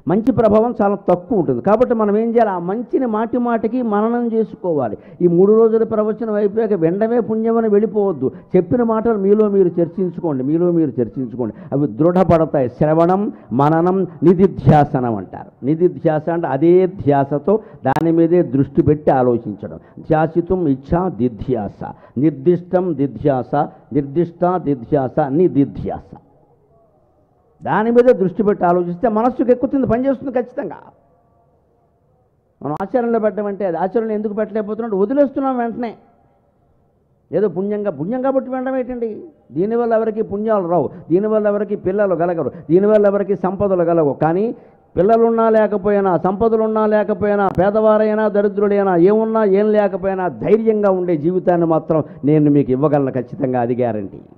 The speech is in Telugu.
మంచి ప్రభావం చాలా తక్కువ ఉంటుంది కాబట్టి మనం ఏం చేయాలి ఆ మంచిని మాటి మాటికి మననం చేసుకోవాలి ఈ మూడు రోజుల ప్రవచనం అయిపోయాక వెంటనే పుణ్యమని వెళ్ళిపోవద్దు చెప్పిన మాటలు మీలో మీరు చర్చించుకోండి మీలో మీరు చర్చించుకోండి అవి దృఢపడతాయి శ్రవణం మననం నిధిధ్యాసనం అంటారు నిధిధ్యాస అంటే అదే ధ్యాసతో దాని మీదే దృష్టి పెట్టి ఆలోచించడం ధ్యాసితం ఇచ్ఛా దిధ్యాస నిర్దిష్టం దిధ్యాస నిర్దిష్ట దిధ్యాస నిధిధ్యాస దాని మీద దృష్టి పెట్టి ఆలోచిస్తే మనస్సుకు ఎక్కుతుంది పనిచేస్తుంది ఖచ్చితంగా మనం ఆచరణలో పెట్టమంటే అది ఆచరణ ఎందుకు పెట్టలేకపోతున్నట్టు వదిలేస్తున్నాం వెంటనే ఏదో పుణ్యంగా పుణ్యం కాబట్టి వినడం ఏంటండి దీనివల్ల ఎవరికి పుణ్యాలు రావు దీనివల్ల ఎవరికి పిల్లలు కలగరు దీనివల్ల ఎవరికి సంపదలు కలగవు కానీ పిల్లలున్నా లేకపోయినా సంపదలున్నా లేకపోయినా పేదవారైనా దరిద్రుడైనా ఏమున్నా ఏం లేకపోయినా ధైర్యంగా ఉండే జీవితాన్ని మాత్రం నేను మీకు ఇవ్వగలను ఖచ్చితంగా అది గ్యారంటీ